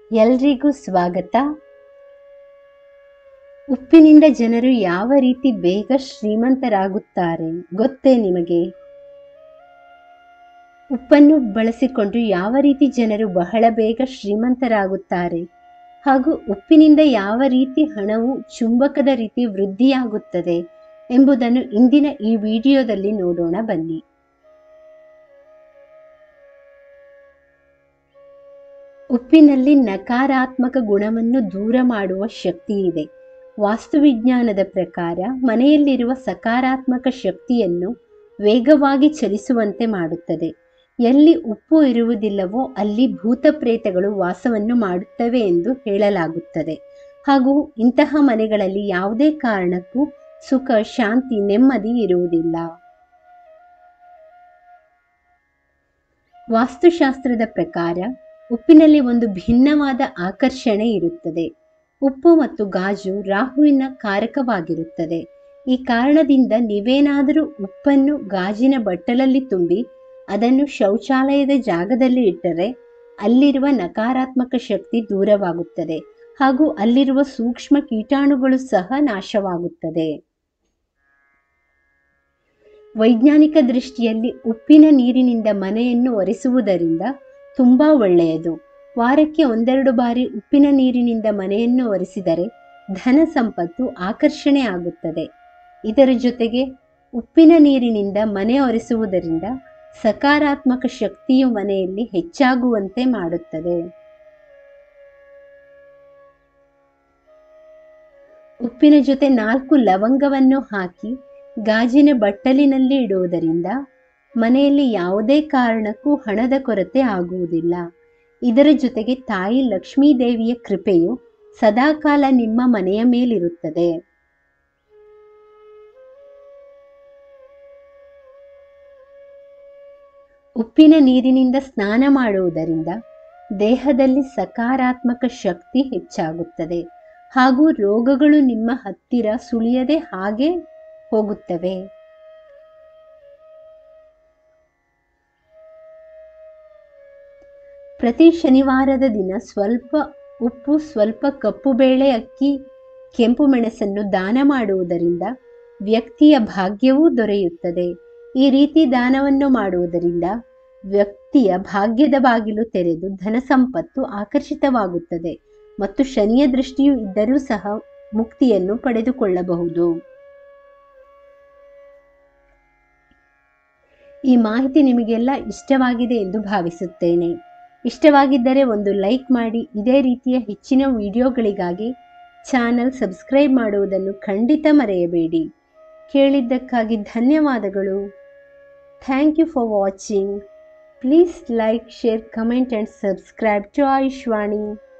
ಎಲ್ರಿಗೂ ಸ್ವಾಗತ ಉಪ್ಪಿನಿಂದ ಜನರು ಯಾವ ರೀತಿ ಬೇಗ ಶ್ರೀಮಂತರಾಗುತ್ತಾರೆ ಗೊತ್ತೇ ನಿಮಗೆ ಉಪ್ಪನ್ನು ಬಳಸಿಕೊಂಡು ಯಾವ ರೀತಿ ಜನರು ಬಹಳ ಬೇಗ ಶ್ರೀಮಂತರಾಗುತ್ತಾರೆ ಹಾಗೂ ಉಪ್ಪಿನಿಂದ ಯಾವ ರೀತಿ ಹಣವು ಚುಂಬಕದ ರೀತಿ ವೃದ್ಧಿಯಾಗುತ್ತದೆ ಎಂಬುದನ್ನು ಇಂದಿನ ಈ ವಿಡಿಯೋದಲ್ಲಿ ನೋಡೋಣ ಬನ್ನಿ ಉಪ್ಪಿನಲ್ಲಿ ನಕಾರಾತ್ಮಕ ಗುಣವನ್ನು ದೂರ ಮಾಡುವ ಶಕ್ತಿ ಇದೆ ವಾಸ್ತುವಿಜ್ಞಾನದ ಪ್ರಕಾರ ಮನೆಯಲ್ಲಿರುವ ಸಕಾರಾತ್ಮಕ ಶಕ್ತಿಯನ್ನು ವೇಗವಾಗಿ ಚಲಿಸುವಂತೆ ಮಾಡುತ್ತದೆ ಎಲ್ಲಿ ಉಪ್ಪು ಇರುವುದಿಲ್ಲವೋ ಅಲ್ಲಿ ಭೂತ ಪ್ರೇತಗಳು ವಾಸವನ್ನು ಮಾಡುತ್ತವೆ ಎಂದು ಹೇಳಲಾಗುತ್ತದೆ ಹಾಗೂ ಇಂತಹ ಮನೆಗಳಲ್ಲಿ ಯಾವುದೇ ಕಾರಣಕ್ಕೂ ಸುಖ ಶಾಂತಿ ನೆಮ್ಮದಿ ಇರುವುದಿಲ್ಲ ವಾಸ್ತುಶಾಸ್ತ್ರದ ಪ್ರಕಾರ ಉಪ್ಪಿನಲ್ಲಿ ಒಂದು ಭಿನ್ನವಾದ ಆಕರ್ಷಣೆ ಇರುತ್ತದೆ ಉಪ್ಪು ಮತ್ತು ಗಾಜು ರಾಹುವಿನ ಕಾರಕವಾಗಿರುತ್ತದೆ ಈ ಕಾರಣದಿಂದ ನೀವೇನಾದರೂ ಉಪ್ಪನ್ನು ಗಾಜಿನ ಬಟ್ಟಲಲ್ಲಿ ತುಂಬಿ ಅದನ್ನು ಶೌಚಾಲಯದ ಜಾಗದಲ್ಲಿ ಇಟ್ಟರೆ ಅಲ್ಲಿರುವ ನಕಾರಾತ್ಮಕ ಶಕ್ತಿ ದೂರವಾಗುತ್ತದೆ ಹಾಗೂ ಅಲ್ಲಿರುವ ಸೂಕ್ಷ್ಮ ಕೀಟಾಣುಗಳು ಸಹ ನಾಶವಾಗುತ್ತದೆ ವೈಜ್ಞಾನಿಕ ದೃಷ್ಟಿಯಲ್ಲಿ ಉಪ್ಪಿನ ನೀರಿನಿಂದ ಮನೆಯನ್ನು ಒರೆಸುವುದರಿಂದ ತುಂಬಾ ಒಳ್ಳೆಯದು ವಾರಕ್ಕೆ ಒಂದೆರಡು ಬಾರಿ ಉಪ್ಪಿನ ನೀರಿನಿಂದ ಮನೆಯನ್ನು ಒರೆಸಿದರೆ ಧನ ಸಂಪತ್ತು ಆಕರ್ಷಣೆ ಆಗುತ್ತದೆ ಇದರ ಜೊತೆಗೆ ಉಪ್ಪಿನ ನೀರಿನಿಂದ ಮನೆ ಒರೆಸುವುದರಿಂದ ಸಕಾರಾತ್ಮಕ ಶಕ್ತಿಯು ಮನೆಯಲ್ಲಿ ಹೆಚ್ಚಾಗುವಂತೆ ಮಾಡುತ್ತದೆ ಉಪ್ಪಿನ ಜೊತೆ ನಾಲ್ಕು ಲವಂಗವನ್ನು ಹಾಕಿ ಗಾಜಿನ ಬಟ್ಟಲಿನಲ್ಲಿ ಇಡುವುದರಿಂದ ಮನೆಯಲ್ಲಿ ಯಾವುದೇ ಕಾರಣಕ್ಕೂ ಹಣದ ಕೊರತೆ ಆಗುವುದಿಲ್ಲ ಇದರ ಜೊತೆಗೆ ತಾಯಿ ಲಕ್ಷ್ಮೀದೇವಿಯ ಕೃಪೆಯು ಸದಾಕಾಲ ನಿಮ್ಮ ಮನೆಯ ಮೇಲಿರುತ್ತದೆ ಉಪ್ಪಿನ ನೀರಿನಿಂದ ಸ್ನಾನ ಮಾಡುವುದರಿಂದ ದೇಹದಲ್ಲಿ ಸಕಾರಾತ್ಮಕ ಶಕ್ತಿ ಹೆಚ್ಚಾಗುತ್ತದೆ ಹಾಗೂ ರೋಗಗಳು ನಿಮ್ಮ ಹತ್ತಿರ ಸುಳಿಯದೆ ಹಾಗೆ ಹೋಗುತ್ತವೆ ಪ್ರತಿ ಶನಿವಾರದ ದಿನ ಸ್ವಲ್ಪ ಉಪ್ಪು ಸ್ವಲ್ಪ ಕಪ್ಪು ಬೇಳೆ ಅಕ್ಕಿ ಕೆಂಪು ಮೆಣಸನ್ನು ದಾನ ಮಾಡುವುದರಿಂದ ವ್ಯಕ್ತಿಯ ಭಾಗ್ಯವೂ ದೊರೆಯುತ್ತದೆ ಈ ರೀತಿ ದಾನವನ್ನು ಮಾಡುವುದರಿಂದ ವ್ಯಕ್ತಿಯ ಭಾಗ್ಯದ ಬಾಗಿಲು ತೆರೆದು ಧನ ಸಂಪತ್ತು ಆಕರ್ಷಿತವಾಗುತ್ತದೆ ಮತ್ತು ಶನಿಯ ದೃಷ್ಟಿಯು ಇದ್ದರೂ ಸಹ ಮುಕ್ತಿಯನ್ನು ಪಡೆದುಕೊಳ್ಳಬಹುದು ಈ ಮಾಹಿತಿ ನಿಮಗೆಲ್ಲ ಇಷ್ಟವಾಗಿದೆ ಎಂದು ಭಾವಿಸುತ್ತೇನೆ ಇಷ್ಟವಾಗಿದ್ದರೆ ಒಂದು ಲೈಕ್ ಮಾಡಿ ಇದೇ ರೀತಿಯ ಹೆಚ್ಚಿನ ವಿಡಿಯೋಗಳಿಗಾಗಿ ಚಾನಲ್ ಸಬ್ಸ್ಕ್ರೈಬ್ ಮಾಡುವುದನ್ನು ಖಂಡಿತ ಮರೆಯಬೇಡಿ ಕೇಳಿದ್ದಕ್ಕಾಗಿ ಧನ್ಯವಾದಗಳು thank you for watching please like share comment and subscribe to ಆಯುಷ್ವಾಣಿ